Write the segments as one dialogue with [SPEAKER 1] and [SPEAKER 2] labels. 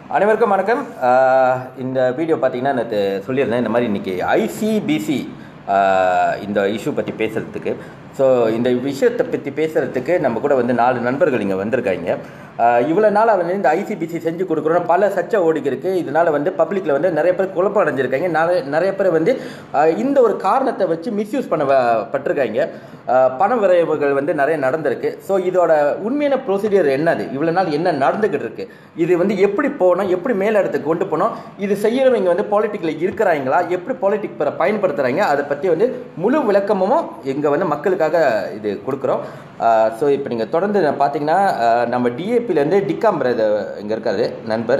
[SPEAKER 1] அனைவருக்கும் வணக்கம் ஆஹ் இந்த வீடியோ பார்த்தீங்கன்னா நேற்று சொல்லியிருந்தேன் இந்த மாதிரி இன்றைக்கி ஐசிபிசி இந்த இஷ்யூ பற்றி பேசுகிறதுக்கு ஸோ இந்த விஷயத்தை பற்றி பேசுகிறதுக்கு நம்ம கூட வந்து நாலு நண்பர்கள் இங்கே வந்திருக்காங்க ஆஹ் இவ்வளோ நாள் வந்து இந்த ஐசிபிசி செஞ்சு கொடுக்குறோம் பல சர்ச்சை ஓடிக்கு இருக்கு இதனால் வந்து பப்ளிக்கில் வந்து நிறைய பேர் குழப்பம் அடைஞ்சிருக்காங்க நிறைய நிறைய பேர் வந்து ஆஹ் இந்த ஒரு காரணத்தை வச்சு மிஸ்யூஸ் பண்ண வ- பட்டிருக்காங்க ஆஹ் பண விரைவுகள் வந்து நிறைய நடந்திருக்கு ஸோ இதோட உண்மையான ப்ரொசீஜர் என்னது இவ்வளோ நாள் என்ன நடந்துக்கிட்டு இருக்கு இது வந்து எப்படி போகணும் எப்படி மேலிடத்துக்கு கொண்டு போகணும் இது செய்யறவங்க வந்து பாலிட்டிக்கில் இருக்கிறாங்களா எப்படி பாலிட்டிக் பயன்படுத்துகிறாங்க அதை பற்றி வந்து முழு விளக்கமும் இங்கே வந்து மக்களுக்காக இது கொடுக்குறோம் ஸோ இப்போ நீங்கள் தொடர்ந்து பார்த்தீங்கன்னா ஆஹ் நம்ம டிஏபிலேருந்து டிக்காம் பிரதர் இங்கே இருக்காரு நண்பர்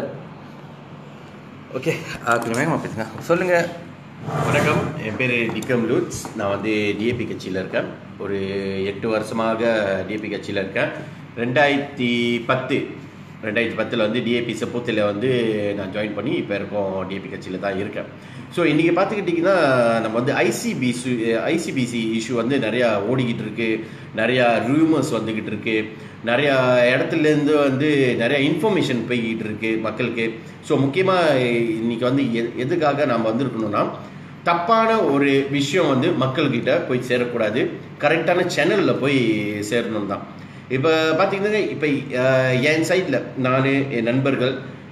[SPEAKER 1] ஓகே கொஞ்சம் வேகமாக பேசுங்க சொல்லுங்கள்
[SPEAKER 2] வணக்கம் என் பேர் நிக்கம் லூட்ஸ் நான் வந்து டிஏபி கட்சியில் இருக்கேன் ஒரு எட்டு வருஷமாக டிஏபி கட்சியில் இருக்கேன் ரெண்டாயிரத்தி பத்து ரெண்டாயிரத்தி பத்தில் வந்து டிஏபி சப்போத்தில் வந்து நான் ஜாயின் பண்ணி இப்போ இருக்கோம் டிஏபி கட்சியில் தான் இருக்கேன் ஸோ இன்றைக்கி பார்த்துக்கிட்டிங்கன்னா நம்ம வந்து ஐசிபிசி ஐசிபிசி இஷ்யூ வந்து நிறையா ஓடிக்கிட்டு இருக்கு நிறையா ரூமர்ஸ் வந்துக்கிட்டு இருக்கு நிறையா இடத்துலேருந்து வந்து நிறையா இன்ஃபர்மேஷன் போய்கிட்டு இருக்கு மக்களுக்கு ஸோ முக்கியமாக இன்னைக்கு வந்து எ- எதுக்காக நாம் வந்திருக்கணும்னா தப்பான ஒரு விஷயம் வந்து மக்கள்கிட்ட போய் சேரக்கூடாது கரெக்டான சேனலில் போய் சேரணும் தான் இப்போ பார்த்தீங்கன்னா இப்போ என் சைடில் நான் என் நண்பர்கள்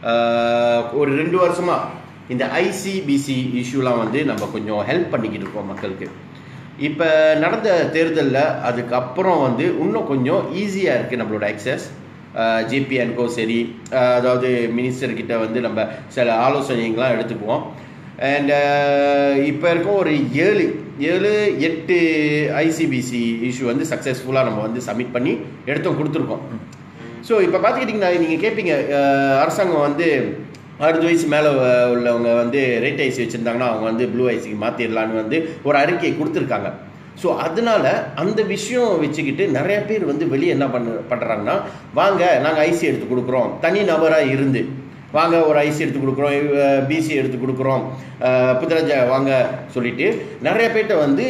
[SPEAKER 2] ஆஹ், ஒரு ரெண்டு வருஷமாக இந்த ஐசிபிசி இஷ்யூலாம் வந்து நம்ம கொஞ்சம் ஹெல்ப் பண்ணிக்கிட்டு இருக்கோம் மக்களுக்கு இப்போ நடந்த தேர்தலில் அதுக்கப்புறம் வந்து இன்னும் கொஞ்சம் ஈஸியாக இருக்குது நம்மளோட அக்சஸ் ஜிபிஎன்கோ சரி ஆஹ், அதாவது மினிஸ்டர் கிட்ட வந்து நம்ம சில ஆலோசனைகள்லாம் எடுத்துக்குவோம் அண்ட் இப்போ இருக்க ஒரு ஏழு ஏழு எட்டு ஐசிபிசி இஷ்யூ வந்து சக்ஸஸ்ஃபுல்லாக நம்ம வந்து சப்மிட் பண்ணி எடுத்தோம் கொடுத்துருக்கோம் ஸோ இப்போ பார்த்துக்கிட்டிங்கன்னா நீங்கள் கேட்பீங்க அஹ், அரசாங்கம் வந்து அறுபது வயசு மேலே உள்ளவங்க வந்து ரேட் ஐசி வச்சுருந்தாங்கன்னா அவங்க வந்து ப்ளூ ஐசிக்கு மாற்றிடலான்னு வந்து ஒரு அறிக்கையை கொடுத்துருக்காங்க ஸோ அதனால அந்த விஷயம் வச்சுக்கிட்டு நிறைய பேர் வந்து வெளியே என்ன பண்ண பண்ணுறாங்கன்னா வாங்க நாங்கள் ஐசி எடுத்து கொடுக்குறோம் தனி நபராக இருந்து வாங்க ஒரு ஐசி எடுத்து கொடுக்குறோம் பிசி எடுத்து கொடுக்குறோம் அஹ், புத்தராஜா வாங்க சொல்லிட்டு நிறைய பேர்ட்ட வந்து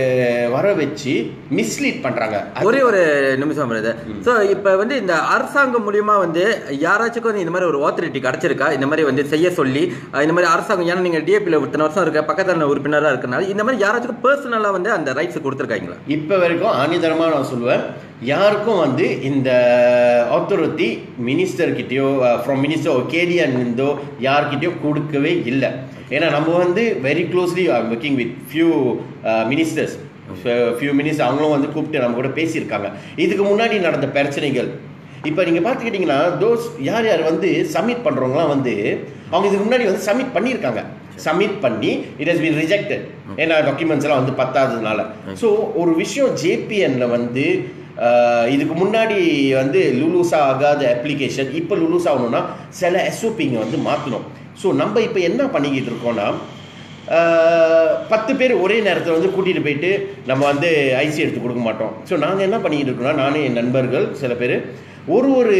[SPEAKER 2] வர வச்சு மிஸ்லீட் பண்ணுறாங்க
[SPEAKER 1] ஒரே ஒரு நிமிஷம் பிரதர் ஸோ இப்போ வந்து இந்த அரசாங்கம் மூலியமா வந்து யாராச்சுக்கும் வந்து இந்த மாதிரி ஒரு ஆத்தரிட்டி கிடைச்சிருக்கா இந்த மாதிரி வந்து செய்ய சொல்லி அஹ் இந்த மாதிரி அரசாங்கம் ஏன்னா நீங்கள் டிஏபியில் இத்தனை வருஷம் இருக்க பக்கத்தில் உறுப்பினராக இருக்கனால இந்த மாதிரி யாராச்சுக்கும் பர்சனலாக வந்து அந்த ரைட்ஸ் கொடுத்துருக்காங்களா
[SPEAKER 2] இப்போ வரைக்கும் ஆணிதரமாக நான் சொல்லுவேன் யாருக்கும் வந்து இந்த ஆத்தோரிட்டி மினிஸ்டர்கிட்டயோ ஃப்ரம் மினிஸ்டர் கேடியன் இருந்தோ யார்கிட்டயோ கொடுக்கவே இல்லை ஏன்னா நம்ம வந்து very closely working with few ministers few minister அவங்களும் வந்து கூப்பிட்டு நம்ம கூட பேசியிருக்காங்க இதுக்கு முன்னாடி நடந்த பிரச்சனைகள் இப்போ நீங்கள் பார்த்துக்கிட்டிங்கன்னா தோஸ் யார் யார் வந்து சப்மிட் பண்ணுறவங்களாம் வந்து அவங்க இதுக்கு முன்னாடி வந்து சப்மிட் பண்ணியிருக்காங்க சப்மிட் பண்ணி இட் ஹஸ் been ரிஜெக்டட் ஏன்னா டாக்குமெண்ட்ஸ் எல்லாம் வந்து பத்தாததுனால ஸோ ஒரு விஷயம் ஜேபிஎன்ல வந்து ஆஹ், இதுக்கு முன்னாடி வந்து லுலூசா ஆகாத அப்ளிகேஷன் இப்போ லுலூஸ் ஆகணும்னா சில எஸ்ஓபிங்க வந்து மாற்றணும் ஸோ நம்ம இப்போ என்ன பண்ணிக்கிட்டு இருக்கோம்னா ஆஹ், பத்து பேர் ஒரே நேரத்தில் வந்து கூட்டிகிட்டு போயிட்டு நம்ம வந்து ஐசி எடுத்து கொடுக்க மாட்டோம் ஸோ நாங்கள் என்ன பண்ணிக்கிட்டு இருக்கோம்னா நானும் என் நண்பர்கள் சில பேர் ஒரு ஒரு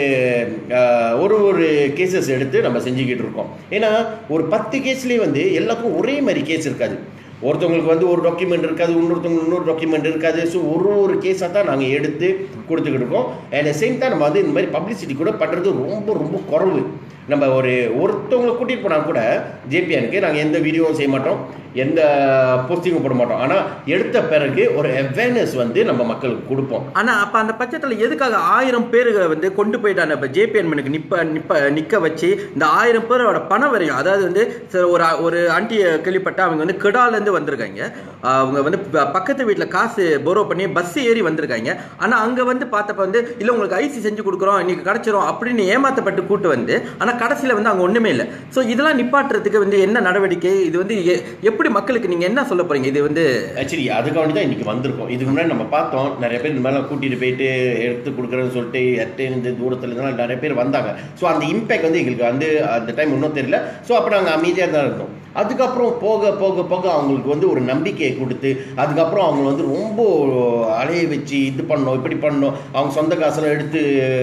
[SPEAKER 2] ஆஹ், ஒரு ஒரு கேசஸ் எடுத்து நம்ம செஞ்சுக்கிட்டு இருக்கோம் ஏன்னா ஒரு பத்து கேஸ்லேயே வந்து எல்லாருக்கும் ஒரே மாதிரி கேஸ் இருக்காது ஒருத்தவங்களுக்கு வந்து ஒரு டாக்குமெண்ட் இருக்காது இன்னொருத்தவங்களுக்கு இன்னொரு டாக்குமெண்ட் இருக்காது ஸோ ஒரு ஒரு கேஸாக தான் நாங்கள் எடுத்து கொடுத்துக்கிட்டு இருக்கோம் அட் சேம் தான் நம்ம வந்து இந்த மாதிரி பப்ளிசிட்டி கூட பண்ணுறது ரொம்ப ரொம்ப குறைவு நம்ம ஒரு ஒருத்தவங்களை கூட்டிகிட்டு போனால் கூட ஜேபிஎனுக்கு நாங்கள் எந்த வீடியோவும் செய்ய மாட்டோம் எந்த போஸ்டிங்கும் போட மாட்டோம் ஆனால் எடுத்த பிறகு ஒரு அவேர்னஸ் வந்து நம்ம மக்களுக்கு கொடுப்போம்
[SPEAKER 1] ஆனா அப்ப அந்த பட்சத்துல எதுக்காக ஆயிரம் பேர்களை வந்து கொண்டு போயிட்டு அந்த ஜேபிஎன்மனுக்கு நிப்ப நிப்ப நிக்க வச்சு இந்த ஆயிரம் பேரோட பணம் வரையும் அதாவது வந்து ச- ஒரு ஒரு ஆண்டியை கேள்விப்பட்ட அவங்க வந்து கிடால இருந்து வந்திருக்காங்க ஆஹ் அவங்க வந்து ப- பக்கத்து வீட்டுல காசு போரோ பண்ணி பஸ் ஏறி வந்திருக்காங்க ஆனா அங்க வந்து பார்த்தப்ப வந்து இல்ல உங்களுக்கு ஐசி செஞ்சு கொடுக்குறோம் இன்னைக்கு கிடைச்சிரும் அப்படின்னு ஏமாத்தப்பட்டு கூட்டு வந்து ஆனா கடைசியில வந்து அங்க ஒண்ணுமே இல்லை சோ இதெல்லாம் நிப்பாட்டுறதுக்கு வந்து என்ன நடவடிக்கை இது வந்து எ- எப்படி மக்களுக்கு நீங்க என்ன சொல்ல போறீங்க இது வந்து
[SPEAKER 2] ஆக்சுவலி அதுக்காண்டி தான் இன்னைக்கு வந்திருக்கோம் இதுக்கு முன்னாடி நம்ம பார்த்தோம் நிறைய பேர் இந்த மாதிரிலாம் கூட்டிட்டு போயிட்டு எடுத்து கொடுக்குறேன்னு சொல்லிட்டு எட்டு இந்த தூரத்துல இருந்தாலும் நிறைய பேர் வந்தாங்க ஸோ அந்த இம்பேக்ட் வந்து எங்களுக்கு வந்து அந்த டைம் இன்னும் தெரியல ஸோ அப்போ நாங்கள் அமைதியாக தான் இருந்தோம் அதுக்கப்புறம் போக போக போக அவங்களுக்கு வந்து ஒரு நம்பிக்கையை கொடுத்து அதுக்கப்புறம் அவங்க வந்து ரொம்ப அலைய வச்சு இது பண்ணோம் இப்படி பண்ணோம் அவங்க சொந்த காசெல்லாம் எடுத்து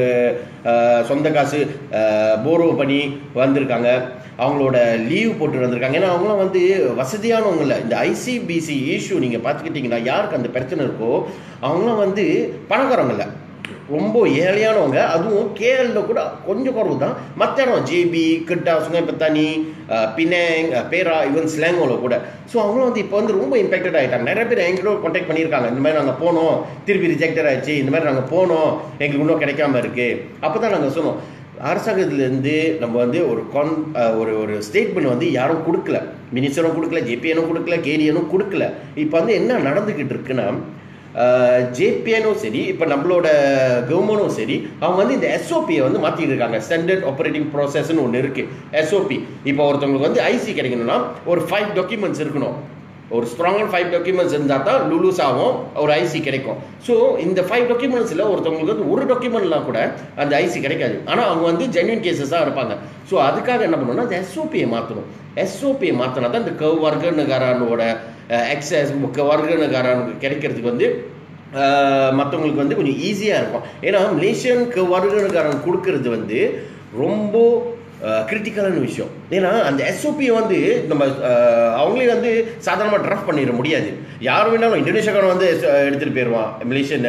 [SPEAKER 2] அஹ், சொந்த காசு போரோ பண்ணி வந்திருக்காங்க அவங்களோட லீவ் போட்டு வந்திருக்காங்க ஏன்னா அவங்களாம் வந்து வசதியானவங்க இல்லை இந்த ஐசிபிசி இஷ்யூ நீங்கள் பார்த்துக்கிட்டிங்கன்னா யாருக்கு அந்த பிரச்சனை இருக்கோ அவங்களாம் வந்து பணக்காரவங்க இல்லை ரொம்ப ஏழையானவங்க அதுவும் கேரள கூட கொஞ்சம் குறவு தான் மற்ற இடம் ஜேபி கிட்டா சுங்கைப்பத்தானி பினேங் அஹ், பேரா ஈவன் ஸ்லாங்கோல கூட ஸோ அவங்களும் வந்து இப்போ வந்து ரொம்ப இம்பாக்டட் ஆகிட்டாங்க நிறைய பேர் எங்களோட கான்டாக்ட் பண்ணியிருக்காங்க இந்த மாதிரி நாங்கள் போனோம் திருப்பி ரிஜெக்டட் ஆயிடுச்சு இந்த மாதிரி நாங்கள் போனோம் எங்களுக்கு இன்னும் கிடைக்காம இருக்கு அப்போ தான் நாங்கள் சொன்னோம் அரசாங்கத்திலேருந்து நம்ம வந்து ஒரு கான் அஹ், ஒரு ஒரு ஸ்டேட்மெண்ட் வந்து யாரும் கொடுக்கல மினிஸ்டரும் கொடுக்கல ஜேபிஎனும் கொடுக்கல கேடிஎனும் கொடுக்கல இப்போ வந்து என்ன நடந்துக்கிட்டு இருக்குன்னா ஜேபிஎனும் சரி இப்போ நம்மளோட கவர்மெண்ட்டும் சரி அவங்க வந்து இந்த எஸ்ஓபியை வந்து மாற்றிட்டு இருக்காங்க ஸ்டாண்டர்ட் ஆப்ரேட்டிங் ப்ராசஸ்னு ஒன்று இருக்குது எஸ்ஓபி இப்போ ஒருத்தவங்களுக்கு வந்து ஐசி கிடைக்கணும்னா ஒரு ஃபைவ் டாக்குமெண்ட்ஸ் இருக்கணும் ஒரு ஸ்ட்ராங்கான ஃபைவ் டாக்குமெண்ட்ஸ் இருந்தால் தான் லுலூஸ் ஆகும் ஒரு ஐசி கிடைக்கும் ஸோ இந்த ஃபைவ் டாக்குமெண்ட்ஸில் ஒருத்தவங்களுக்கு வந்து ஒரு டாக்குமெண்ட்லாம் கூட அந்த ஐசி கிடைக்காது ஆனால் அவங்க வந்து ஜென்யூன் கேசஸ் தான் இருப்பாங்க ஸோ அதுக்காக என்ன பண்ணணும்னா அந்த எஸ்ஓபியை மாற்றணும் எஸ்ஓபியை மாற்றினா தான் இந்த கவ் வர்க்கனுகாரனோட எக்ஸஸ் வர்க்கனுகாரனுக்கு கிடைக்கிறதுக்கு வந்து மற்றவங்களுக்கு வந்து கொஞ்சம் ஈஸியாக இருக்கும் ஏன்னா மலேசியனுக்கு வருகனுக்காரன் கொடுக்கறது வந்து ரொம்ப கிரிட்டிக்கலான விஷயம் ஏன்னா அந்த எஸ்ஓபியை வந்து நம்ம அஹ், அவங்களே வந்து சாதாரணமாக ட்ராஃப்ட் பண்ணிட முடியாது யார் வேணாலும் இந்தோனேஷியாக்காரன் வந்து அஹ், எடுத்துகிட்டு போயிடுவான் மலேசியன்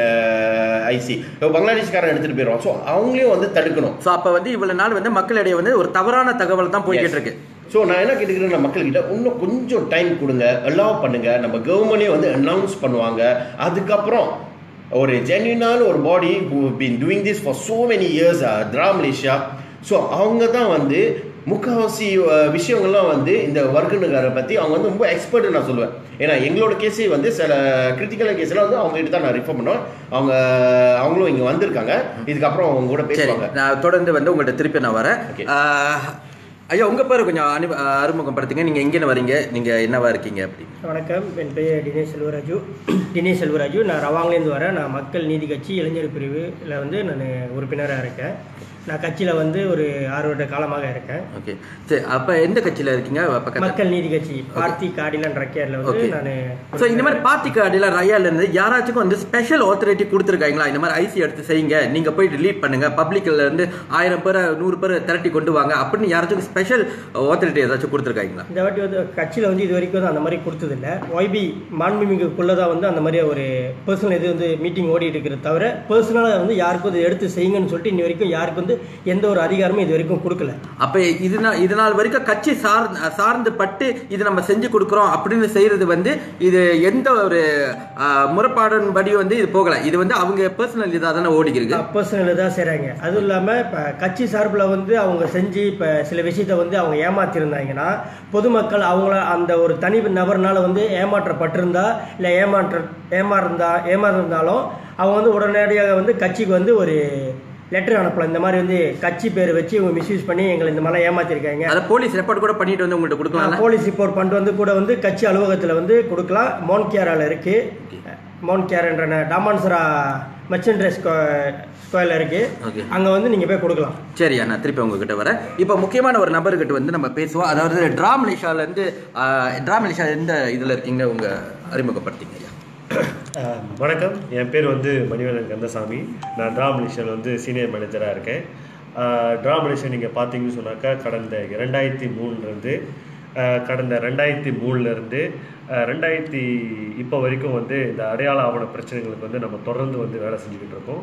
[SPEAKER 2] ஐசி பங்களாதேஷ்காரன் எடுத்துகிட்டு போயிடுவான் ஸோ அவங்களையும் வந்து தடுக்கணும்
[SPEAKER 1] ஸோ அப்போ வந்து இவ்வளவு நாள் வந்து மக்களிடையே வந்து ஒரு தவறான தகவல் தான் போய்கிட்டு இருக்கு
[SPEAKER 2] ஸோ நான் என்ன கேட்டுக்கிறேன் மக்கள்கிட்ட இன்னும் கொஞ்சம் டைம் கொடுங்க அலோவ் பண்ணுங்க நம்ம கவர்மெண்டே வந்து அனௌன்ஸ் பண்ணுவாங்க அதுக்கப்புறம் ஒரு ஜென்யூனான ஒரு body who been doing this for so many years through Malaysia so அவங்க தான் வந்து முக்கால்வாசி அஹ், விஷயங்கள்லாம் வந்து இந்த வர்க்கனுக்காரை பற்றி அவங்க வந்து ரொம்ப எக்ஸ்பர்ட் நான் சொல்லுவேன் ஏன்னா எங்களோட கேஸே வந்து சில கிரிட்டிக்கலான கேஸ்லாம் வந்து அவங்க கிட்ட தான் நான் ரிஃபர் பண்ணுவேன் அவங்க அவங்களும் இங்கே வந்திருக்காங்க இதுக்கப்புறம் அவங்க கூட
[SPEAKER 1] சரி
[SPEAKER 2] பேசுவாங்க
[SPEAKER 1] நான் தொடர்ந்து வந்து உங்கள்கிட்ட திருப்பி நான் வரேன்
[SPEAKER 2] Okay.
[SPEAKER 1] ஆஹ், ஐயா உங்க பேர் கொஞ்சம் அனு அறிமுகப்படுத்துங்க நீங்க எங்கேன்னு வரீங்க நீங்க என்னவா இருக்கீங்க அப்படி
[SPEAKER 3] வணக்கம் என் பெயர் தினேஷ் செல்வராஜு தினேஷ் செல்வராஜு நான் ரவாங்லேருந்து வரேன் நான் மக்கள் நீதி கட்சி இளைஞர் பிரிவில் வந்து நான் உறுப்பினராக இருக்கேன் நான் கட்சியில் வந்து ஒரு ஆறு வருட காலமாக இருக்கேன்
[SPEAKER 1] ஓகே சரி அப்ப எந்த கட்சியில இருக்கீங்க பக்கத்துல
[SPEAKER 3] மக்கள் நீதி கட்சி பார்த்தி காடிலன் ரக்கியாரில் வந்து
[SPEAKER 1] ஓகே
[SPEAKER 3] நான்
[SPEAKER 1] ஸோ இந்த மாதிரி பார்ட்டிக்கு அடியில் ரயால இருந்து யாராச்சும் வந்து ஸ்பெஷல் ஆத்தரிட்டி கொடுத்துருக்காங்களா இந்த மாதிரி ஐசி எடுத்து செய்யுங்க நீங்க போய் லீட் பண்ணுங்க பப்ளிக்ல இருந்து ஆயிரம் பேரை நூறு பேரை திரட்டி கொண்டு வாங்க அப்படின்னு யாராச்சும் ஸ்பெஷல் ஆத்தரிட்டி ஏதாச்சும் கொடுத்துருக்காங்களா
[SPEAKER 3] இந்த வாட்டி வந்து கட்சியில் வந்து இது வரைக்கும் வந்து அந்த மாதிரி கொடுத்ததில்ல ஒய்பி மாண்புமிகுக்குள்ளே தான் வந்து அந்த மாதிரி ஒரு பர்சனல் இது வந்து மீட்டிங் ஓடிட்டு இருக்கிறது தவிர பர்சனலாக வந்து யாருக்கும் இது எடுத்து செய்யுங்கன்னு சொல்லிட்டு இன்னி வரைக்கும் யாருக்கு வந்து எந்த ஒரு அதிகாரமும் இது வரைக்கும் கொடுக்கல
[SPEAKER 1] அப்ப இது நா- இது நாள் வரைக்கும் கட்சி சார் சார்ந்து பட்டு இது நம்ம செஞ்சு கொடுக்குறோம் அப்படின்னு செய்யறது வந்து இது எந்த ஒரு முறைப்பாடின் படி வந்து இது போகல இது வந்து அவங்க பர்சனல் இதாக தானே ஓடிக்கிறது
[SPEAKER 3] பர்சனல் தான் செய்கிறாங்க அதுவும் இல்லாமல் இப்போ கட்சி சார்பில் வந்து அவங்க செஞ்சு இப்போ சில விஷயத்தை வந்து அவங்க ஏமாத்திருந்தாங்கன்னா பொதுமக்கள் அவங்கள அந்த ஒரு தனி நபர்னால வந்து ஏமாற்றப்பட்டிருந்தா இல்லை ஏமாற்ற ஏமாறுந்தா ஏமாறுந்தாலும் அவங்க வந்து உடனடியாக வந்து கட்சிக்கு வந்து ஒரு லெட்டர் அனுப்பலாம் இந்த மாதிரி வந்து கட்சி பேர் வச்சு இவங்க மிஸ்யூஸ் பண்ணி எங்களை இந்த மாதிரிலாம் ஏமாத்திருக்காங்க
[SPEAKER 1] அதை போலீஸ் ரெக்கார்ட் கூட பண்ணிட்டு வந்து உங்கள்கிட்ட கொடுக்கலாம்
[SPEAKER 3] போலீஸ் ரிப்போர்ட் பண்ணிட்டு வந்து கூட வந்து கட்சி அலுவலகத்தில் வந்து கொடுக்கலாம் மோன் கேரால இருக்கு மோன் கேர்ன்ற டாமான்சரா மெர்ச்சன்ட்ரை ஸ்கொயரில் இருக்கு
[SPEAKER 1] ஓகே
[SPEAKER 3] அங்கே வந்து நீங்கள் போய் கொடுக்கலாம்
[SPEAKER 1] சரியா நான் திருப்பி உங்ககிட்ட வரேன் இப்போ முக்கியமான ஒரு நபர்கிட்ட வந்து நம்ம பேசுவோம் அதாவது ட்ரா மலேசியால இருந்து ட்ரா மலேசியா எந்த இதுல இருக்கீங்க உங்க அறிமுகப்படுத்திங்க ஐயா
[SPEAKER 4] அஹ் வணக்கம் என் பேர் வந்து மணிவேலன் கந்தசாமி நான் ட்ரா மலேசியாவில் வந்து சீனியர் மேனேஜராக இருக்கேன் அஹ் ட்ரா மலேசியா நீங்கள் பார்த்தீங்கன்னு சொன்னாக்கா கடந்த ரெண்டாயிரத்தி மூணுலேருந்து கடந்த ரெண்டாயிரத்தி மூணுலேருந்து ரெண்டாயிரத்தி இப்போ வரைக்கும் வந்து இந்த அடையாள ஆவண பிரச்சனைகளுக்கு வந்து நம்ம தொடர்ந்து வந்து வேலை செஞ்சுக்கிட்டு இருக்கோம்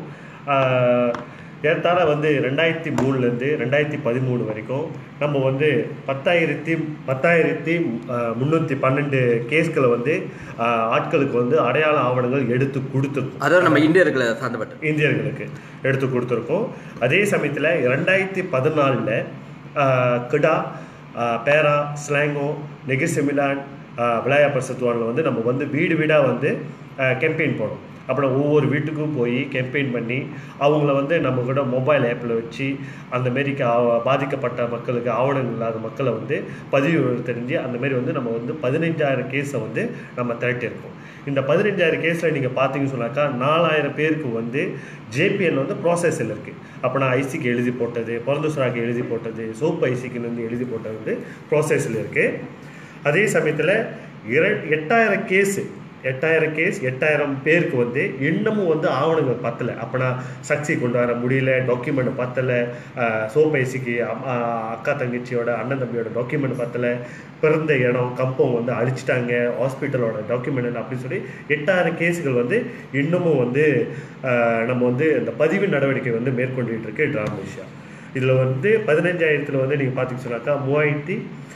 [SPEAKER 4] அஹ் ஏறத்தாழ வந்து ரெண்டாயிரத்தி மூணுலேருந்து ரெண்டாயிரத்தி பதிமூணு வரைக்கும் நம்ம வந்து பத்தாயிரத்தி பத்தாயிரத்தி முந்நூற்றி பன்னெண்டு கேஸ்களை வந்து ஆஹ், ஆட்களுக்கு வந்து அடையாள ஆவணங்கள் எடுத்து கொடுத்துருக்கோம்
[SPEAKER 1] அதாவது நம்ம இந்தியர்களை சார்ந்தப்பட்ட
[SPEAKER 4] இந்தியர்களுக்கு எடுத்து கொடுத்துருக்கோம் அதே சமயத்தில் ரெண்டாயிரத்தி பதினாலில் கிடா ஆஹ், பேரா ஸ்லாங்கோ நெகிசிமிலான் விளையா பரிசத்துவானில் வந்து நம்ம வந்து வீடு வீடாக வந்து கேம்பெயின் போனோம் அப்புறம் ஒவ்வொரு வீட்டுக்கும் போய் கேம்பெயின் பண்ணி அவங்கள வந்து நம்ம கூட மொபைல் ஆப்பில் வச்சு அந்த மாரிக்கு ஆவ- பாதிக்கப்பட்ட மக்களுக்கு ஆவணங்கள் இல்லாத மக்களை வந்து பதிவு தெரிஞ்சு அந்த மாதிரி வந்து நம்ம வந்து பதினஞ்சாயிரம் கேஸை வந்து நம்ம திரட்டியிருக்கோம் இந்த பதினஞ்சாயிரம் கேஸில் நீங்கள் பார்த்தீங்கன்னு சொன்னாக்கா நாலாயிரம் பேருக்கு வந்து ஜேபிஎல் வந்து ப்ராசஸில் இருக்குது அப்போனா ஐசிக்கு எழுதி போட்டது பிறந்தசுராக்கு எழுதி போட்டது சோப்பு ஐசிக்குன்னு வந்து எழுதி போட்டது வந்து ப்ராசஸில் இருக்குது அதே சமயத்தில் இர எட்டாயிரம் கேஸு எட்டாயிரம் கேஸ் எட்டாயிரம் பேருக்கு வந்து இன்னமும் வந்து ஆவணங்கள் பத்தலை அப்போனா சக்சி கொண்டு வர முடியல டாக்குமெண்ட் பத்தலை சோபைசிக்கு அக்கா தங்கச்சியோட அண்ணன் தம்பியோட டாக்குமெண்ட் பத்தலை பிறந்த இடம் கம்பம் வந்து அழிச்சிட்டாங்க ஹாஸ்பிட்டலோட டாக்குமெண்ட் அப்படின்னு சொல்லி எட்டாயிரம் கேஸுகள் வந்து இன்னமும் வந்து ஆஹ், நம்ம வந்து இந்த பதிவு நடவடிக்கை வந்து மேற்கொண்டுட்டு இருக்கு டிராமேஷியா இதில் வந்து பதினஞ்சாயிரத்தில் வந்து நீங்கள் பார்த்தீங்கன்னு சொன்னாக்கா மூவாயிரத்தி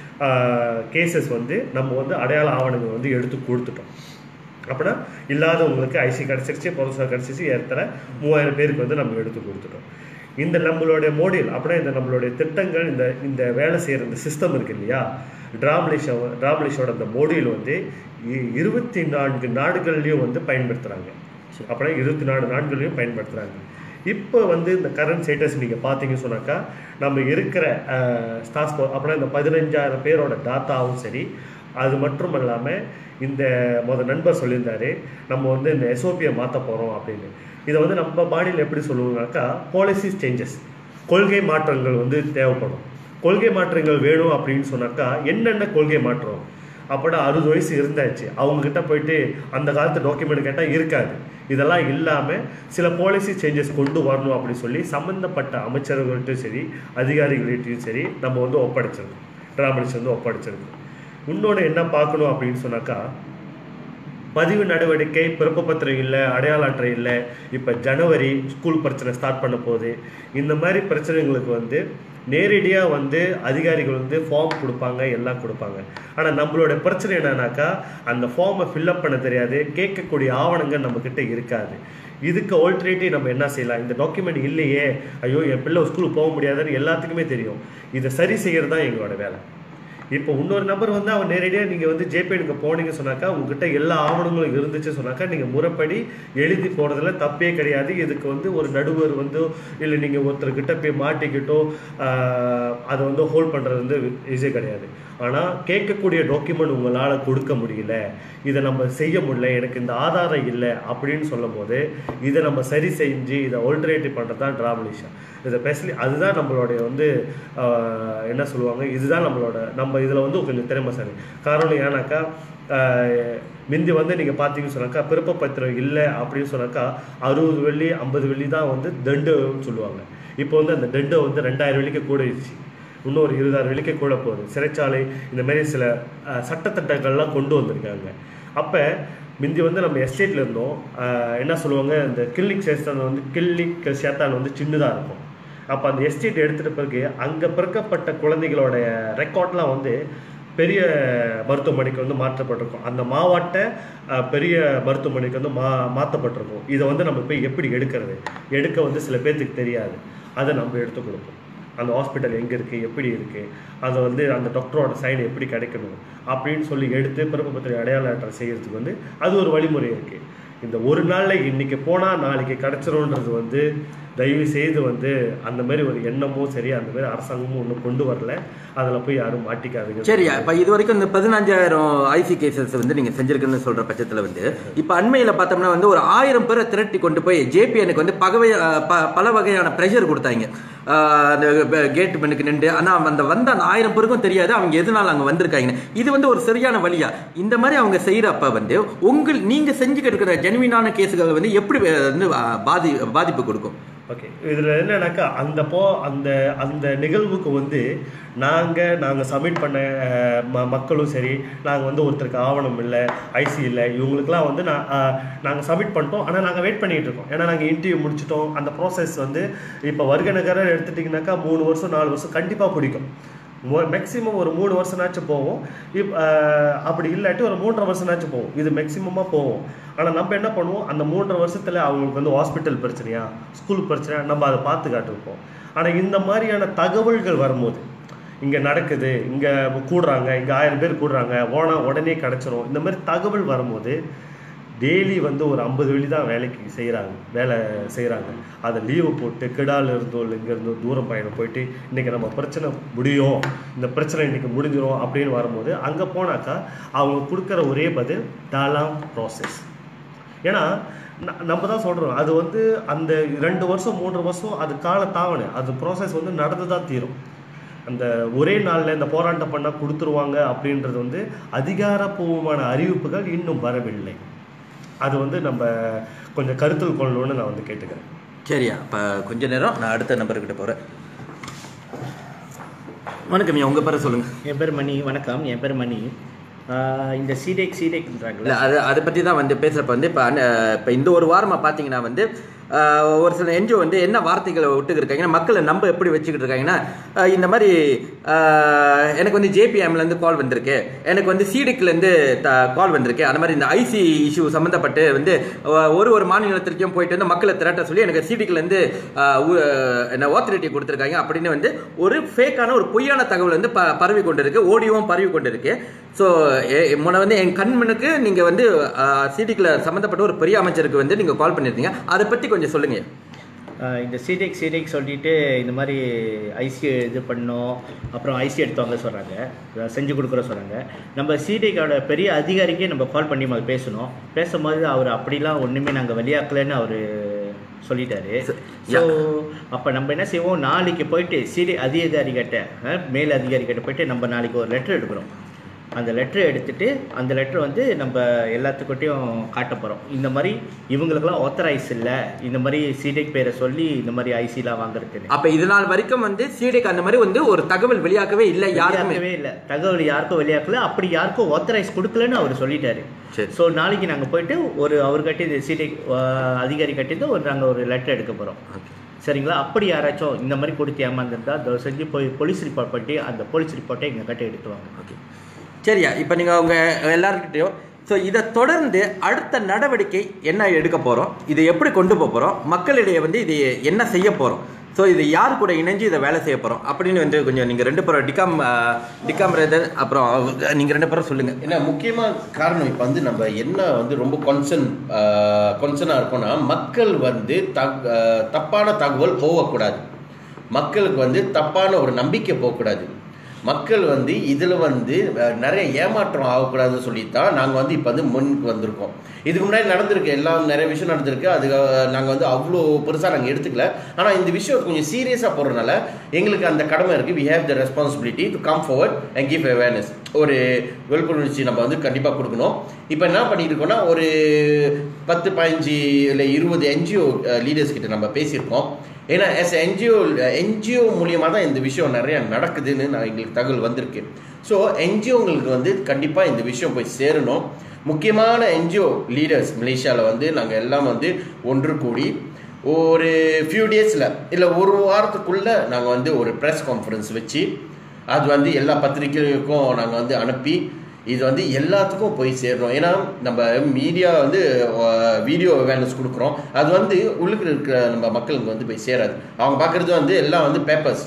[SPEAKER 4] கேசஸ் வந்து நம்ம வந்து அடையாள ஆவணங்கள் வந்து எடுத்து கொடுத்துட்டோம் அப்படின்னா இல்லாதவங்களுக்கு ஐசி கிடச்சிருச்சு பொருசா கிடச்சிச்சு ஏற்ற மூவாயிரம் பேருக்கு வந்து நம்ம எடுத்து கொடுத்துட்டோம் இந்த நம்மளுடைய மோடியல் அப்படின்னா இந்த நம்மளுடைய திட்டங்கள் இந்த இந்த வேலை செய்கிற இந்த சிஸ்டம் இருக்கு இல்லையா டிராமலிஷோ டிராமலிஷோட இந்த மோடியல் வந்து இ- இருபத்தி நான்கு நாடுகள்லையும் வந்து பயன்படுத்துகிறாங்க அப்படின்னா இருபத்தி நாலு நாடுகள்லையும் பயன்படுத்துகிறாங்க இப்போ வந்து இந்த கரண்ட் ஸ்டேட்டஸ் நீங்கள் பார்த்தீங்க சொன்னாக்கா நம்ம இருக்கிற ஸ்டாஃப் அப்படின்னா இந்த பதினஞ்சாயிரம் பேரோட டாட்டாவும் சரி அது மட்டும் இல்லாமல் இந்த முத நண்பர் சொல்லியிருந்தாரு நம்ம வந்து இந்த எஸ்ஓபியை மாற்ற போகிறோம் அப்படின்னு இதை வந்து நம்ம பாடியில் எப்படி சொல்லுவோம்னாக்கா பாலிசிஸ் சேஞ்சஸ் கொள்கை மாற்றங்கள் வந்து தேவைப்படும் கொள்கை மாற்றங்கள் வேணும் அப்படின்னு சொன்னாக்கா என்னென்ன கொள்கை மாற்றம் அப்போனா அறுபது வயசு இருந்தாச்சு அவங்கக்கிட்ட போயிட்டு அந்த காலத்து டாக்குமெண்ட் கேட்டால் இருக்காது இதெல்லாம் இல்லாமல் சில பாலிசி சேஞ்சஸ் கொண்டு வரணும் அப்படின்னு சொல்லி சம்மந்தப்பட்ட அமைச்சர்கள்ட்டையும் சரி அதிகாரிகள்கிட்டையும் சரி நம்ம வந்து ஒப்படைச்சிருக்கோம் டிராமலிஸ் வந்து ஒப்படைச்சிருக்கோம் இன்னொன்று என்ன பார்க்கணும் அப்படின்னு சொன்னாக்கா பதிவு நடவடிக்கை பிறப்பு பத்திரம் இல்லை அடையாள அட்டை இல்லை இப்போ ஜனவரி ஸ்கூல் பிரச்சனை ஸ்டார்ட் பண்ண போகுது இந்த மாதிரி பிரச்சனைகளுக்கு வந்து நேரடியாக வந்து அதிகாரிகள் வந்து ஃபார்ம் கொடுப்பாங்க எல்லாம் கொடுப்பாங்க ஆனால் நம்மளோட பிரச்சனை என்னன்னாக்கா அந்த ஃபார்மை ஃபில்அப் பண்ண தெரியாது கேட்கக்கூடிய ஆவணங்கள் நம்மக்கிட்ட இருக்காது இதுக்கு ஆல்டர்னேட்டிவ் நம்ம என்ன செய்யலாம் இந்த டாக்குமெண்ட் இல்லையே ஐயோ என் பிள்ளை ஸ்கூலுக்கு போக முடியாதுன்னு எல்லாத்துக்குமே தெரியும் இதை சரி செய்கிறது தான் எங்களோட வேலை இப்போ இன்னொரு நபர் வந்து அவன் நேரடியாக நீங்கள் வந்து ஜேபேனுக்கு போனீங்க சொன்னாக்கா உங்ககிட்ட எல்லா ஆவணங்களும் இருந்துச்சு சொன்னாக்கா நீங்கள் முறைப்படி எழுதி போடுறதுல தப்பே கிடையாது இதுக்கு வந்து ஒரு நடுவர் வந்து இல்லை நீங்கள் ஒருத்தர்கிட்ட போய் மாட்டிக்கிட்டோ ஆஹ், அதை வந்து ஹோல்ட் பண்ணுறது வந்து ஈஸியே கிடையாது ஆனால் கேட்கக்கூடிய டாக்குமெண்ட் உங்களால் கொடுக்க முடியல இதை நம்ம செய்ய முடியல எனக்கு இந்த ஆதாரம் இல்லை அப்படின்னு சொல்லும் போது இதை நம்ம சரி செஞ்சு இதை ஆல்டர்னேட்டிவ் பண்ணுறது தான் டிராவலிஷன் இதை ஸ்பெஷலி அதுதான் நம்மளுடைய வந்து ஆஹ், என்ன சொல்லுவாங்க இதுதான் நம்மளோட நம்ம இதில் வந்து கொஞ்சம் திறமைசாலி காரணம் ஏன்னாக்கா ஆஹ், முந்தி வந்து நீங்கள் பார்த்தீங்கன்னு சொன்னாக்கா பிறப்பு பத்திரம் இல்லை அப்படின்னு சொன்னாக்கா அறுபது வெள்ளி ஐம்பது வெள்ளி தான் வந்து தண்டுன்னு சொல்லுவாங்க இப்போ வந்து அந்த தண்டை வந்து ரெண்டாயிரம் வெள்ளிக்கு கூடிடுச்சு இன்னொரு இருபதாயிரம் வெள்ளிக்கு கூட போகுது சிறைச்சாலை இந்த மாதிரி சில ஆஹ், சட்டத்திட்டங்கள்லாம் கொண்டு வந்திருக்காங்க அப்போ முந்தி வந்து நம்ம எஸ்டேட்டில் இருந்தோம் ஆஹ், என்ன சொல்லுவாங்க இந்த கிளினிக் சேஸ்தான் வந்து கிளினிக் சேத்தான் வந்து சின்னதாக இருக்கும் அப்போ அந்த எஸ்டேட் எடுத்துகிட்ட பிறகு அங்கே பிறக்கப்பட்ட குழந்தைகளோட ரெக்கார்ட்லாம் வந்து பெரிய மருத்துவமனைக்கு வந்து மாற்றப்பட்டிருக்கும் அந்த மாவட்ட அஹ், பெரிய மருத்துவமனைக்கு வந்து மா மாற்றப்பட்டிருக்கும் இதை வந்து நம்ம போய் எப்படி எடுக்கிறது எடுக்க வந்து சில பேர்த்துக்கு தெரியாது அதை நம்ம எடுத்து கொடுப்போம் அந்த ஹாஸ்பிட்டல் எங்கே இருக்குது எப்படி இருக்குது அதை வந்து அந்த டாக்டரோட சைன் எப்படி கிடைக்கணும் அப்படின்னு சொல்லி எடுத்து பிறப்பு பத்திரிகை அடையாள அட்டை செய்கிறதுக்கு வந்து அது ஒரு வழிமுறை இருக்குது இந்த ஒரு நாளில் இன்னைக்கு போனால் நாளைக்கு கிடச்சிரும்ன்றது வந்து தயவு செய்து வந்து அந்த மாதிரி ஒரு எண்ணமும் சரி அந்த மாதிரி அரசாங்கமும் ஒன்றும் கொண்டு வரல அதில் போய் யாரும் மாட்டிக்காதீங்க
[SPEAKER 1] சரி இப்போ இது வரைக்கும் இந்த பதினஞ்சாயிரம் ஐசி கேசஸ் வந்து நீங்க செஞ்சிருக்குன்னு சொல்ற பட்சத்துல வந்து இப்போ அண்மையில பார்த்தோம்னா வந்து ஒரு ஆயிரம் பேரை திரட்டி கொண்டு போய் ஜேபிஎனுக்கு வந்து பகவை அஹ், ப- பல வகையான ப்ரெஷர் கொடுத்தாங்க அஹ், அந்த கேட் பெண்ணுக்கு நின்று ஆனா அந்த வந்த அந்த ஆயிரம் பேருக்கும் தெரியாது அவங்க எதனால அங்க வந்திருக்காங்க இது வந்து ஒரு சரியான வழியா இந்த மாதிரி அவங்க செய்யறப்ப வந்து உங்கள் நீங்க செஞ்சுக்கிட்டு இருக்கிற ஜெனுவினான கேஸுகள் வந்து எப்படி அஹ், வந்து அஹ், பாதி பாதிப்பு கொடுக்கும்
[SPEAKER 4] ஓகே இதில் என்னன்னாக்கா அந்த போ அந்த அந்த நிகழ்வுக்கு வந்து நாங்கள் நாங்கள் சப்மிட் பண்ண அஹ், ம மக்களும் சரி நாங்கள் வந்து ஒருத்தருக்கு ஆவணம் இல்லை ஐசி இல்லை இவங்களுக்குலாம் வந்து நான் நாங்கள் சப்மிட் பண்ணிட்டோம் ஆனால் நாங்கள் வெயிட் பண்ணிகிட்டு இருக்கோம் ஏன்னா நாங்கள் இன்டர்வியூ முடிச்சிட்டோம் அந்த ப்ராசஸ் வந்து இப்போ வருக நகரம் எடுத்துட்டிங்கனாக்கா மூணு வருஷம் நாலு வருஷம் கண்டிப்பாக பிடிக்கும் மேக்ஸிமம் ஒரு மூணு வருஷம்னாச்சும் போகும் இப் அஹ், அப்படி இல்லாட்டி ஒரு மூன்றரை வருஷம்னாச்சும் போகும் இது மேக்ஸிமமாக போகும் ஆனால் நம்ம என்ன பண்ணுவோம் அந்த மூன்றரை வருஷத்தில் அவங்களுக்கு வந்து ஹாஸ்பிட்டல் பிரச்சனையா ஸ்கூல் பிரச்சனையா நம்ம அதை பார்த்து காட்டிருப்போம் ஆனால் இந்த மாதிரியான தகவல்கள் வரும்போது இங்கே நடக்குது இங்கே கூடுறாங்க இங்கே ஆயிரம் பேர் கூடுறாங்க ஓனா உடனே கிடச்சிரும் இந்த மாதிரி தகவல் வரும்போது டெய்லி வந்து ஒரு ஐம்பது வெள்ளி தான் வேலைக்கு செய்கிறாங்க வேலை செய்கிறாங்க அதை லீவு போட்டு கிடால இருந்தோ இல்லை இங்கேருந்தோ தூரம் பயணம் போயிட்டு இன்றைக்கி நம்ம பிரச்சனை முடியும் இந்த பிரச்சனை இன்றைக்கி முடிஞ்சிரும் அப்படின்னு வரும்போது அங்கே போனாக்கா அவங்க கொடுக்குற ஒரே பதில் தாலாம் ப்ராசஸ் ஏன்னா ந- நம்ம தான் சொல்கிறோம் அது வந்து அந்த ரெண்டு வருஷம் மூன்று வருஷம் அது கால தாவணை அது ப்ராசஸ் வந்து நடந்து தான் தீரும் அந்த ஒரே நாளில் இந்த போராட்டம் பண்ணால் கொடுத்துருவாங்க அப்படின்றது வந்து அதிகாரப்பூர்வமான அறிவிப்புகள் இன்னும் வரவில்லை அது வந்து நம்ம கொஞ்சம் கருத்தில் கொள்ளணும்னு நான் வந்து கேட்டுக்கிறேன்
[SPEAKER 1] சரியா இப்போ கொஞ்ச நேரம் நான் அடுத்த நம்பர்கிட்ட போகிறேன் வணக்கம் ஐயா உங்கள் பேரை சொல்லுங்கள்
[SPEAKER 5] என் பேர் மணி வணக்கம் என் பேர் மணி ஆஹ் இந்த சீடெக் சீடெக்ன்றாங்களா
[SPEAKER 1] இல்லை அது அதை பற்றி தான் வந்து பேசுகிறப்ப வந்து இப்போ இப்போ இந்த ஒரு வாரமாக பார்த்தீங்கன்னா வந்து ஆஹ், ஒரு சில என்ஜிஓ வந்து என்ன வார்த்தைகளை விட்டுக்கிட்டு இருக்காங்கன்னா மக்களை நம்ப எப்படி வச்சுக்கிட்டு இருக்காங்கன்னா ஆஹ், இந்த மாதிரி ஆஹ், எனக்கு வந்து ஜேபிஎம்லேருந்து கால் வந்திருக்கு எனக்கு வந்து சிடிக்லேருந்து கால் வந்திருக்கு அந்த மாதிரி இந்த ஐசி இஷ்யூ சம்மந்தப்பட்டு வந்து ஆஹ், ஒரு ஒரு மாநிலத்திற்கும் போயிட்டு வந்து மக்களை திரட்ட சொல்லி எனக்கு சிடிக்லேருந்து என்ன ஆத்தரிட்டி கொடுத்துருக்காங்க அப்படின்னு வந்து ஒரு ஃபேக்கான ஒரு பொய்யான தகவல் வந்து ப பரவி கொண்டு இருக்கு ஓடியோவும் பரவி கொண்டு இருக்கு ஸோ முன்ன வந்து என் கண்மனுக்கு நீங்கள் வந்து சிடிக்கில் சம்மந்தப்பட்ட ஒரு பெரிய அமைச்சருக்கு வந்து நீங்கள் கால் பண்ணியிருந்தீங்க அதை பற்றி கொஞ்சம் சொல்லுங்க
[SPEAKER 5] ஆஹ் இந்த சீடெக் சீடெக் சொல்லிட்டு இந்த மாதிரி ஐசி இது பண்ணோம் அப்புறம் ஐசி எடுத்து வாங்க சொல்கிறாங்க செஞ்சு கொடுக்குற சொல்கிறாங்க நம்ம சீடெக்கோட பெரிய அதிகாரிக்கே நம்ம கால் பண்ணி மொதல்ல பேசணும் பேசும்போது அவர் அப்படிலாம் ஒன்றுமே நாங்கள் வெளியாக்கலைன்னு அவர் சொல்லிட்டாரு ஸோ அப்போ நம்ம என்ன செய்வோம் நாளைக்கு போயிட்டு சிடி அதிகாரிகிட்ட அஹ், மேல் அதிகாரிகிட்ட போயிட்டு நம்ம நாளைக்கு ஒரு லெட்டர் எடுக்கிறோம் அந்த லெட்டரை எடுத்துட்டு அந்த லெட்டர் வந்து நம்ம எல்லாத்துக்கிட்டையும் காட்ட போகிறோம் இந்த மாதிரி இவங்களுக்கெல்லாம் ஆத்தரைஸ் இல்லை இந்த மாதிரி சிடெக் பேரை சொல்லி இந்த மாதிரி ஐசிலாம் வாங்குறதுன்னு
[SPEAKER 1] அப்போ இது நாள் வரைக்கும் வந்து சிடிக்கு அந்த மாதிரி வந்து ஒரு தகவல் வெளியாக்கவே இல்லை யாருக்குமே
[SPEAKER 5] வெளியாக்கவே இல்லை தகவல் யாருக்கும் வெளியாக்கல அப்படி யாருக்கும் ஆத்தரைஸ் கொடுக்கலன்னு அவர் சொல்லிட்டாரு
[SPEAKER 1] சரி.
[SPEAKER 5] ஸோ நாளைக்கு நாங்கள் போயிட்டு ஒரு அவர்கிட்ட இந்த சிடெக் அதிகாரி கட்டிட்டு ஒரு நாங்கள் ஒரு லெட்டர் எடுக்க போகிறோம் சரிங்களா அப்படி யாராச்சும் இந்த மாதிரி கொடுத்து ஏமாந்துருந்தா தயவு செஞ்சு போய் போலீஸ் ரிப்போர்ட் பண்ணி அந்த போலீஸ் ரிப்போர்ட்டை எங்கள் கிட்ட எடுத்துவாங்க
[SPEAKER 1] ஓகே சரியா இப்போ நீங்கள் உங்கள் எல்லாருக்கிட்டையும் ஸோ இதை தொடர்ந்து அடுத்த நடவடிக்கை என்ன எடுக்க போகிறோம் இதை எப்படி கொண்டு போக போகிறோம் மக்களிடையே வந்து இது என்ன செய்ய போகிறோம் ஸோ இது யார் கூட இணைஞ்சு இதை வேலை செய்ய போகிறோம் அப்படின்னு வந்து கொஞ்சம் நீங்கள் ரெண்டு பேரும் டிகாம் அஹ், டிகாம் ரேதர் அப்புறம் நீங்கள் ரெண்டு பேரும் சொல்லுங்கள்
[SPEAKER 2] ஏன்னா முக்கியமாக காரணம் இப்போ வந்து நம்ம என்ன வந்து ரொம்ப கன்சர்ன் கன்சர்னாக இருக்கோம்னா மக்கள் வந்து தக் ஆஹ் தப்பான தகவல் போகக்கூடாது மக்களுக்கு வந்து தப்பான ஒரு நம்பிக்கை போகக்கூடாது மக்கள் வந்து இதில் வந்து அஹ், நிறைய ஏமாற்றம் ஆகக்கூடாதுன்னு சொல்லித்தான் நாங்கள் வந்து இப்போ வந்து முன்னுக்கு வந்திருக்கோம் இதுக்கு முன்னாடி நடந்திருக்கு எல்லாம் நிறைய விஷயம் நடந்திருக்கு அது நாங்கள் வந்து அவ்வளோ பெருசாக நாங்கள் எடுத்துக்கல ஆனால் இந்த விஷயம் கொஞ்சம் சீரியஸாக போடுறதுனால எங்களுக்கு அந்த கடமை இருக்குது we have the responsibility to come forward and give awareness ஒரு விழிப்புணர்ச்சி நம்ம வந்து கண்டிப்பாக கொடுக்கணும் இப்போ என்ன பண்ணிட்டு இருக்கோம்னா ஒரு பத்து பதினஞ்சு இல்லை இருபது என்ஜிஓ லீடர்ஸ் கிட்ட நம்ம பேசியிருக்கோம் ஏன்னா எஸ் என்ஜிஓ என்ஜிஓ மூலியமாக தான் இந்த விஷயம் நிறைய நடக்குதுன்னு நான் எங்களுக்கு தகவல் வந்திருக்கு ஸோ என்ஜிஓங்களுக்கு வந்து கண்டிப்பாக இந்த விஷயம் போய் சேரணும் முக்கியமான என்ஜிஓ லீடர்ஸ் மலேசியாவில் வந்து நாங்கள் எல்லாம் வந்து ஒன்று கூடி ஒரு ஃபியூ டேஸில் இல்லை ஒரு வாரத்துக்குள்ளே நாங்கள் வந்து ஒரு ப்ரெஸ் கான்ஃபரன்ஸ் வச்சு அது வந்து எல்லா பத்திரிகைகளுக்கும் நாங்கள் வந்து அனுப்பி இது வந்து எல்லாத்துக்கும் போய் சேரணும் ஏன்னா நம்ம மீடியா வந்து வீடியோ அவேர்னஸ் கொடுக்குறோம் அது வந்து உள்ளுக்கு இருக்கிற நம்ம மக்களுக்கு வந்து போய் சேராது அவங்க பார்க்குறது வந்து எல்லாம் வந்து பேப்பர்ஸ்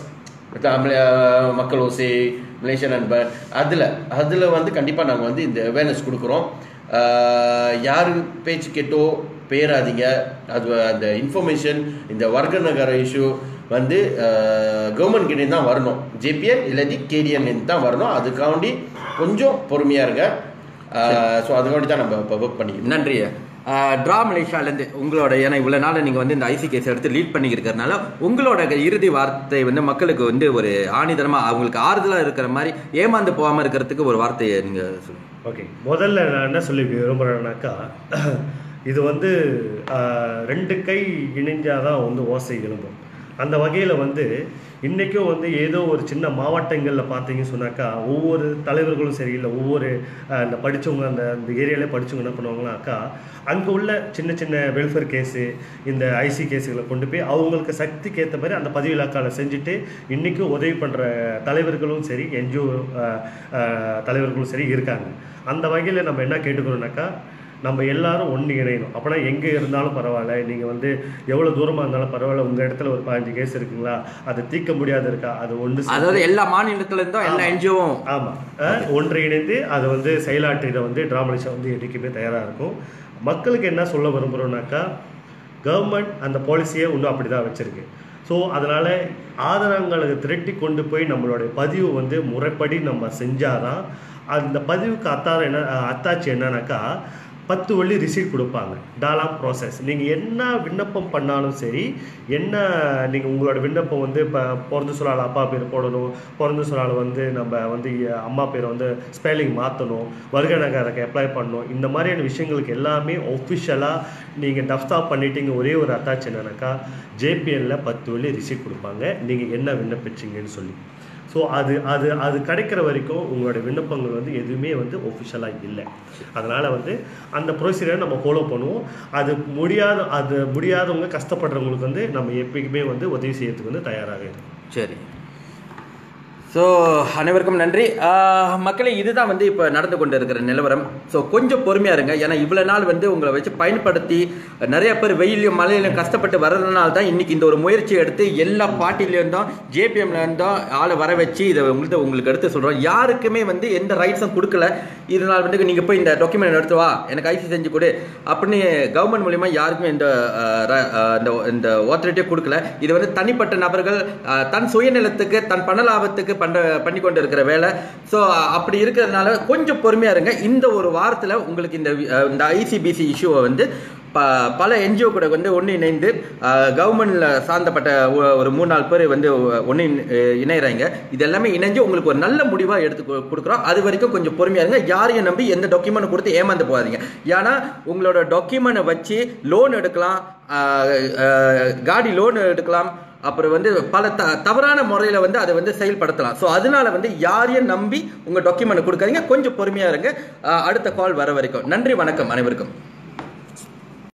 [SPEAKER 2] மக்கள் ஓசை மலேசியா நண்பர் அதில் அதில் வந்து கண்டிப்பாக நாங்கள் வந்து இந்த அவேர்னஸ் கொடுக்குறோம் ஆஹ் யாரு பேச்சு கேட்டோ பேராதீங்க அது அந்த இன்ஃபர்மேஷன் இந்த வர்க்க நகர இஷ்யூ வந்து கவர்மெண்ட் கிட்டே தான் வரணும் ஜேபிஎன் இல்லாட்டி கேடிஎன் தான் வரணும் அதுக்காண்டி கொஞ்சம் பொறுமையாக இருங்க ஸோ அதுக்காண்டி தான் நம்ம இப்போ ஒர்க் பண்ணிக்கிறோம்
[SPEAKER 1] நன்றி ட்ரா மலேசியாலேருந்து உங்களோட ஏன்னா இவ்வளோ நாள் நீங்கள் வந்து இந்த ஐசி கேஸ் எடுத்து லீட் பண்ணியிருக்கிறதுனால உங்களோட இறுதி வார்த்தை வந்து மக்களுக்கு வந்து ஒரு ஆணிதரமாக அவங்களுக்கு ஆறுதலாக இருக்கிற மாதிரி ஏமாந்து போகாமல் இருக்கிறதுக்கு ஒரு வார்த்தையை நீங்கள் சொல்லுங்கள்
[SPEAKER 4] ஓகே முதல்ல நான் என்ன சொல்லி விரும்புகிறேன்னாக்கா இது வந்து ஆஹ், ரெண்டு கை இணைஞ்சாதான் வந்து ஓசை எழும்பும் அந்த வகையில் வந்து இன்றைக்கும் வந்து ஏதோ ஒரு சின்ன மாவட்டங்களில் பார்த்தீங்கன்னு சொன்னாக்கா ஒவ்வொரு தலைவர்களும் சரி இல்லை ஒவ்வொரு ஆஹ், இந்த படித்தவங்க அந்த அந்த ஏரியாவிலே படித்தவங்க என்ன பண்ணுவாங்கனாக்கா அங்கே உள்ள சின்ன சின்ன வெல்ஃபேர் கேஸு இந்த ஐசி கேஸுகளை கொண்டு போய் அவங்களுக்கு சக்திக்கு ஏற்ற மாதிரி அந்த பதிவு இலாக்காவில் செஞ்சுட்டு இன்றைக்கும் உதவி பண்ணுற தலைவர்களும் சரி என்ஜிஓ தலைவர்களும் சரி இருக்காங்க அந்த வகையில் நம்ம என்ன கேட்டுக்கிறோம்னாக்கா நம்ம எல்லாரும் ஒன்று இணையணும் அப்போனா எங்கே இருந்தாலும் பரவாயில்ல நீங்கள் வந்து எவ்வளோ தூரமாக இருந்தாலும் பரவாயில்ல உங்கள் இடத்துல ஒரு பதினஞ்சு கேஸ் இருக்குங்களா அதை தீர்க்க முடியாது இருக்கா அது ஒன்று
[SPEAKER 1] அதாவது எல்லா மாநிலத்துல இருந்தும் எல்லா என்ஜிஓவும்
[SPEAKER 4] ஆமாம் ஒன்றிணைந்து அதை வந்து செயலாற்றிட வந்து டிராமலிஷா வந்து என்றைக்குமே தயாராக இருக்கும் மக்களுக்கு என்ன சொல்ல விரும்புகிறோம்னாக்கா கவர்மெண்ட் அந்த பாலிசியை இன்னும் அப்படி தான் வச்சுருக்கு ஸோ அதனால் ஆதாரங்களை திரட்டி கொண்டு போய் நம்மளுடைய பதிவு வந்து முறைப்படி நம்ம செஞ்சாதான் அந்த பதிவுக்கு அத்தாரம் என்ன அத்தாச்சி என்னன்னாக்கா பத்து வள்ளி ரிசீட் கொடுப்பாங்க டாலா ப்ராசஸ் நீங்கள் என்ன விண்ணப்பம் பண்ணாலும் சரி என்ன நீங்கள் உங்களோட விண்ணப்பம் வந்து இப்போ பிறந்த சொல்லால் அப்பா பேர் போடணும் பிறந்த சொல்லால் வந்து நம்ம வந்து அம்மா பேரை வந்து ஸ்பெல்லிங் மாற்றணும் வருகை நகருக்கு அப்ளை பண்ணணும் இந்த மாதிரியான விஷயங்களுக்கு எல்லாமே ஒஃபிஷியலாக நீங்கள் டஃப்தா பண்ணிட்டீங்க ஒரே ஒரு அட்டாச் என்னன்னாக்கா ஜேபிஎல்ல பத்து வழி ரிசீட் கொடுப்பாங்க நீங்கள் என்ன விண்ணப்பிச்சீங்கன்னு சொல்லி ஸோ அது அது அது கிடைக்கிற வரைக்கும் உங்களோட விண்ணப்பங்கள் வந்து எதுவுமே வந்து ஒஃபிஷியலாக இல்லை அதனால் வந்து அந்த ப்ரொசீஜரை நம்ம ஃபாலோ பண்ணுவோம் அது முடியாத அது முடியாதவங்க கஷ்டப்படுறவங்களுக்கு வந்து நம்ம எப்பயுமே வந்து உதவி செய்யறதுக்கு வந்து தயாராக இருக்கும்
[SPEAKER 1] சரி ஸோ அனைவருக்கும் நன்றி ஆஹ் மக்களே இதுதான் வந்து இப்போ நடந்து கொண்டு இருக்கிற நிலவரம் ஸோ கொஞ்சம் பொறுமையாக இருங்க ஏன்னா இவ்வளோ நாள் வந்து உங்களை வச்சு பயன்படுத்தி நிறைய பேர் வெயிலையும் மழையிலும் கஷ்டப்பட்டு வர்றதுனால தான் இன்னைக்கு இந்த ஒரு முயற்சி எடுத்து எல்லா பார்ட்டிலேருந்தும் ஜேபிஎம்ல இருந்தும் ஆளை வர வச்சு இதை உங்களுக்கு உங்களுக்கு எடுத்து சொல்கிறோம் யாருக்குமே வந்து எந்த ரைட்ஸும் கொடுக்கல இதனால் வந்து நீங்கள் போய் இந்த டாக்குமெண்ட் எடுத்து வா எனக்கு ஐசி செஞ்சு கொடு அப்படின்னு கவர்மெண்ட் மூலிமா யாருக்குமே இந்த ஆஹ், ர- ஆஹ், இந்த இந்த ஆத்தரிட்டியே கொடுக்கல இது வந்து தனிப்பட்ட நபர்கள் ஆஹ், தன் சுயநலத்துக்கு தன் பண லாபத்துக்கு பண்ற பண்ணி கொண்டு இருக்கிற வேலை ஸோ அப்படி இருக்கிறதுனால கொஞ்சம் பொறுமையா இருங்க இந்த ஒரு வாரத்தில் உங்களுக்கு இந்த வி- ஆஹ், இந்த ஐசிபிசி இஷ்யூவை வந்து ப பல என்ஜிஓ கூட வந்து ஒன்று இணைந்து கவர்மெண்ட்ல சார்ந்தப்பட்ட ஒ- ஒரு மூணு நாலு பேர் வந்து ஒன்று இணையறாங்க இது எல்லாமே இணைஞ்சு உங்களுக்கு ஒரு நல்ல முடிவாக எடுத்து கொ- கொடுக்குறோம் அது வரைக்கும் கொஞ்சம் பொறுமையா இருங்க யாரையும் நம்பி எந்த டாக்குமெண்ட் கொடுத்து ஏமாந்து போகாதீங்க ஏன்னா உங்களோட டாக்குமெண்ட்டை வச்சு லோன் எடுக்கலாம் ஆஹ், ஆஹ், காடி லோன் எடுக்கலாம் அப்புறம் வந்து பல த தவறான முறையில் வந்து அதை வந்து செயல்படுத்தலாம் ஸோ அதனால வந்து யாரையும் நம்பி உங்கள் டாக்குமெண்ட் கொடுக்காதீங்க கொஞ்சம் பொறுமையாக இருங்க ஆஹ், அடுத்த கால் வர வரைக்கும் நன்றி வணக்கம் அனைவருக்கும்